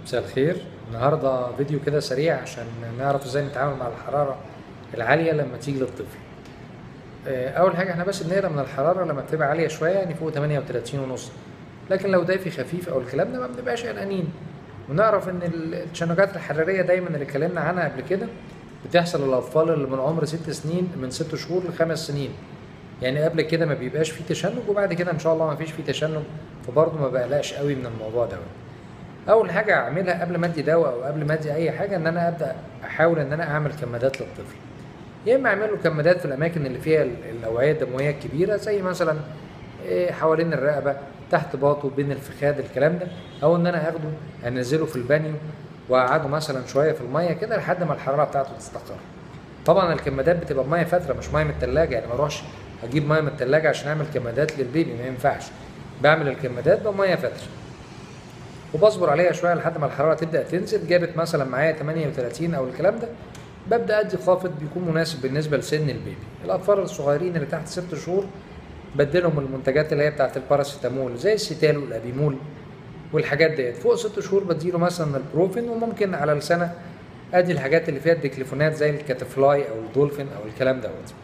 مساء الخير النهارده فيديو كده سريع عشان نعرف ازاي نتعامل مع الحرارة العالية لما تيجي للطفل آه، أول حاجة احنا بس بنقرا من الحرارة لما بتبقى عالية شوية يعني فوق 38 ونص لكن لو دافي خفيف أو الكلام ده ما بنبقاش قلقانين ونعرف إن التشنجات الحرارية دايما اللي اتكلمنا عنها قبل كده بتحصل للأطفال اللي من عمر ست سنين من ست شهور لخمس سنين يعني قبل كده ما بيبقاش فيه تشنج وبعد كده ان شاء الله ما فيش فيه تشنج فبرضه ما بقلقش قوي من الموضوع ده اول حاجه اعملها قبل ما ادي دواء او قبل ما ادي اي حاجه ان انا ابدا احاول ان انا اعمل كمادات للطفل يا اما اعمل له كمادات في الاماكن اللي فيها الاوعيه الدمويه الكبيره زي مثلا إيه، حوالين الرقبه تحت باطه بين الفخاد الكلام ده او ان انا اخده انزله في البانيو واقعده مثلا شويه في الميه كده لحد ما الحراره بتاعته تستقر طبعا الكمادات بتبقى بميه فتره مش ميه من الثلاجه يعني ما اروحش اجيب ميه من الثلاجه عشان اعمل كمادات للبيبي ما ينفعش بعمل الكمادات بميه فتره وبصبر عليها شويه لحد ما الحراره تبدا تنزل جابت مثلا معايا 38 او الكلام ده ببدا ادي خافض بيكون مناسب بالنسبه لسن البيبي الاطفال الصغيرين اللي تحت ست شهور بدلهم المنتجات اللي هي بتاعت الباراسيتامول زي السيتال والابيمول والحاجات ديت فوق ست شهور بديله مثلا البروفين وممكن على السنه ادي الحاجات اللي فيها الديكليفونات زي الكاتافلاي او الدولفين او الكلام دوت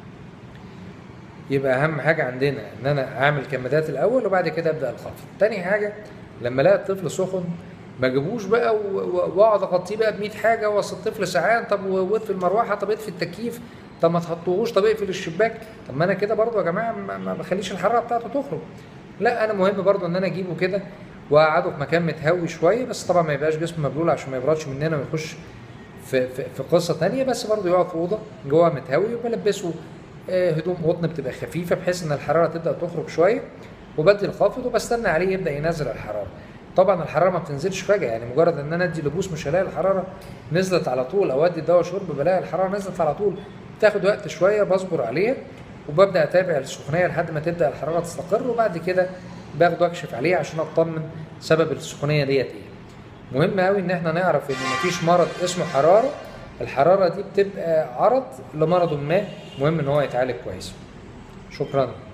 يبقى اهم حاجه عندنا ان انا اعمل كمادات الاول وبعد كده ابدا الخفض تاني حاجه لما الاقي الطفل سخن ما اجيبوش بقى و- و- واقعد اغطيه بقى ب 100 حاجه واصل الطفل سعان طب واطفي المروحه طب اطفي التكييف طب ما تحطوهوش طب اقفل الشباك طب ما انا كده برضو يا جماعه ما ما بخليش الحراره بتاعته تخرج لا انا مهم برضو ان انا اجيبه كده واقعده في مكان متهوي شويه بس طبعا ما يبقاش جسمه مبلول عشان ما يبردش مننا ويخش في, في, في قصه تانية بس برضو يقعد في اوضه جوه متهوي وبلبسه آه، هدوم قطن بتبقى خفيفه بحيث ان الحراره تبدا تخرج شويه وبدي الخافض وبستنى عليه يبدا ينزل الحراره طبعا الحراره ما بتنزلش فجاه يعني مجرد ان انا ادي لبوس مش هلاقي الحراره نزلت على طول او ادي دواء شرب بلاقي الحراره نزلت على طول بتاخد وقت شويه بصبر عليها وببدا اتابع السخونيه لحد ما تبدا الحراره تستقر وبعد كده باخده اكشف عليه عشان اطمن سبب السخونيه ديت ايه مهم قوي ان احنا نعرف ان مفيش مرض اسمه حراره الحراره دي بتبقى عرض لمرض ما مهم ان هو يتعالج كويس شكرا